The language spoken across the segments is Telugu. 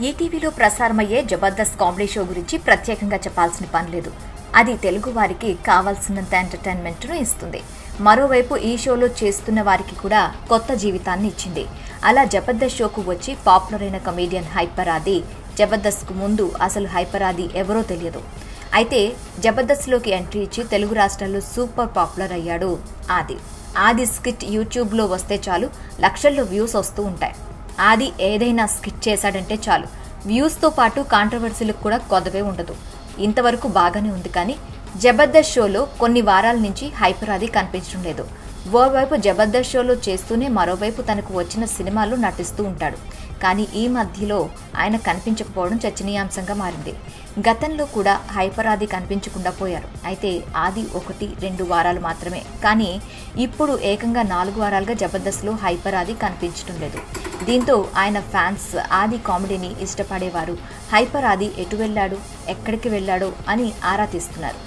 ఈటీవీలో ప్రసారమయ్యే జబర్దస్త్ కామెడీ షో గురించి ప్రత్యేకంగా చెప్పాల్సిన పని లేదు అది తెలుగు వారికి కావాల్సినంత ఎంటర్టైన్మెంట్ను ఇస్తుంది మరోవైపు ఈ షోలో చేస్తున్న వారికి కూడా కొత్త జీవితాన్ని ఇచ్చింది అలా జబర్దస్త్ షోకు వచ్చి పాపులర్ అయిన కమేడియన్ హైపర్ ఆది జబర్దస్త్కు ముందు అసలు హైపర్ ఆది ఎవరో తెలియదు అయితే జబర్దస్త్లోకి ఎంట్రీ ఇచ్చి తెలుగు రాష్ట్రాల్లో సూపర్ పాపులర్ అయ్యాడు ఆది ఆది స్కిట్ యూట్యూబ్లో వస్తే చాలు లక్షల్లో వ్యూస్ వస్తూ ఉంటాయి ఆది ఏదైనా స్కిట్ చేశాడంటే చాలు వ్యూస్తో పాటు కాంట్రవర్సీలకు కూడా కొదవే ఉండదు ఇంతవరకు బాగానే ఉంది కానీ జబర్దస్త్ షోలో కొన్ని వారాల నుంచి హైపర్ ఆది కనిపించడం లేదు ఓవైపు జబర్దస్త్ షోలో చేస్తూనే మరోవైపు తనకు వచ్చిన సినిమాల్లో నటిస్తూ ఉంటాడు కానీ ఈ మధ్యలో ఆయన కనిపించకపోవడం చర్చనీయాంశంగా మారింది గతంలో కూడా హైపర్ ఆది కనిపించకుండా పోయారు అయితే ఆది ఒకటి రెండు వారాలు మాత్రమే కానీ ఇప్పుడు ఏకంగా నాలుగు వారాలుగా జబర్దస్త్లో హైపర్ ఆది కనిపించడం లేదు దీంతో ఆయన ఫ్యాన్స్ ఆది కామెడీని ఇష్టపడేవారు హైపర్ ఆది ఎటు వెళ్ళాడు ఎక్కడికి వెళ్ళాడో అని ఆరా తీస్తున్నారు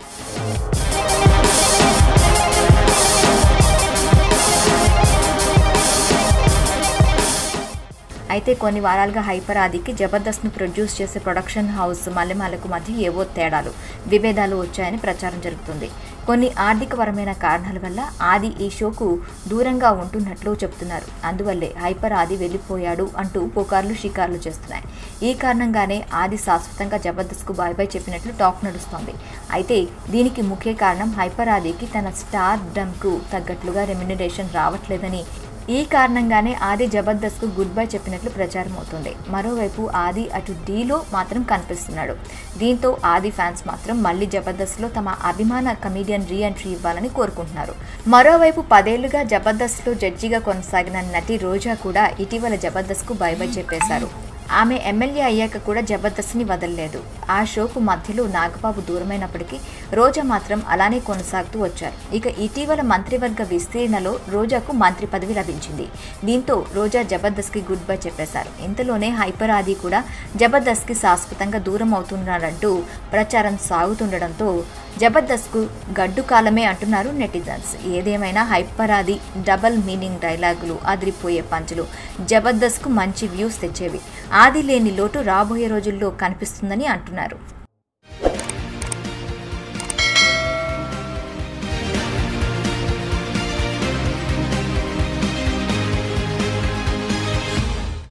అయితే కొన్ని వారాలుగా హైపర్ ఆదికి జబర్దస్త్ను ప్రొడ్యూస్ చేసే ప్రొడక్షన్ హౌస్ మల్లెమాలకు మధ్య ఏవో తేడాలు విభేదాలు వచ్చాయని ప్రచారం జరుగుతుంది కొన్ని ఆర్థికపరమైన కారణాల వల్ల ఆది ఈ షోకు దూరంగా ఉంటున్నట్లు చెబుతున్నారు అందువల్లే హైపర్ ఆది వెళ్ళిపోయాడు అంటూ పుకార్లు షికార్లు చేస్తున్నాయి ఈ కారణంగానే ఆది శాశ్వతంగా జబర్దస్త్కు బాయ్ బాయ్ చెప్పినట్లు టాక్ నడుస్తోంది అయితే దీనికి ముఖ్య కారణం హైపర్ ఆదికి తన స్టార్ డమ్కు తగ్గట్లుగా రెమ్యునరేషన్ రావట్లేదని ఈ కారణంగానే ఆది జబర్దస్త్కు గుడ్ బై చెప్పినట్లు ప్రచారం అవుతుంది మరోవైపు ఆది అటు డీలో మాత్రం కనిపిస్తున్నాడు దీంతో ఆది ఫ్యాన్స్ మాత్రం మళ్ళీ జబర్దస్త్లో తమ అభిమాన కమీడియన్ రీ ఎంట్రీ ఇవ్వాలని కోరుకుంటున్నారు మరోవైపు పదేళ్లుగా జబర్దస్త్లో జడ్జిగా కొనసాగిన నటి రోజా కూడా ఇటీవల జబర్దస్త్కు బై బై చెప్పేశారు ఆమె ఎమ్మెల్యే అయ్యాక కూడా జబర్దస్త్ని వదలలేదు ఆ షోకు మధ్యలో నాగబాబు దూరమైనప్పటికీ రోజా మాత్రం అలానే కొనసాగుతూ వచ్చారు ఇక ఇటీవల మంత్రివర్గ విస్తీర్ణలో రోజాకు మంత్రి పదవి లభించింది దీంతో రోజా జబర్దస్త్కి గుడ్ బై చెప్పేశారు ఇంతలోనే హైపర్ ఆది కూడా జబర్దస్త్కి శాశ్వతంగా దూరం అవుతున్నాడంటూ ప్రచారం సాగుతుండడంతో జబర్దస్త్కు గడ్డు కాలమే అంటున్నారు నెటిజన్స్ ఏదేమైనా హైపర్ ఆది డబల్ మీనింగ్ డైలాగులు అదిరిపోయే పంచులు జబర్దస్త్కు మంచి వ్యూస్ తెచ్చేవి ఆది లేని లోటు రాబోయే రోజుల్లో కనిపిస్తుందని అంటున్నారు